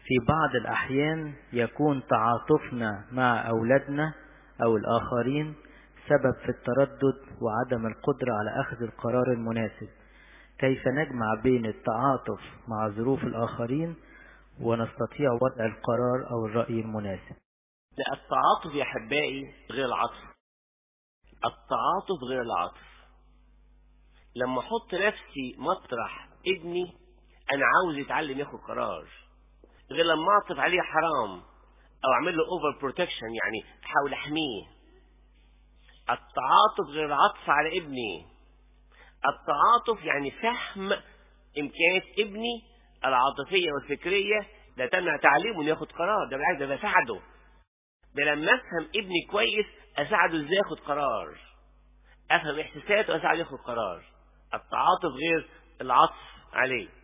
في بعض الأحيان يكون تعاطفنا مع أولادنا أو الآخرين سبب في التردد وعدم القدرة على أخذ القرار المناسب كيف نجمع بين التعاطف مع ظروف الآخرين ونستطيع وضع القرار أو الرأي المناسب لا التعاطف يا أحبائي غير العطف التعاطف غير العطف لما أحط نفسي مطرح ابني أنا عاوز يتعلم ياخد قرار غير لما أعطف عليه حرام أو أعمل له أوفر بروتكشن يعني أحاول أحميه التعاطف غير العطف على ابني التعاطف يعني فهم إمكانيات ابني العاطفية والفكرية لا تمنع تعليمه انه ياخد قرار ده بالعكس ده بساعده ده لما افهم ابني كويس اساعده ازاي ياخد قرار افهم احساساته واساعده ياخد قرار التعاطف غير العطف عليه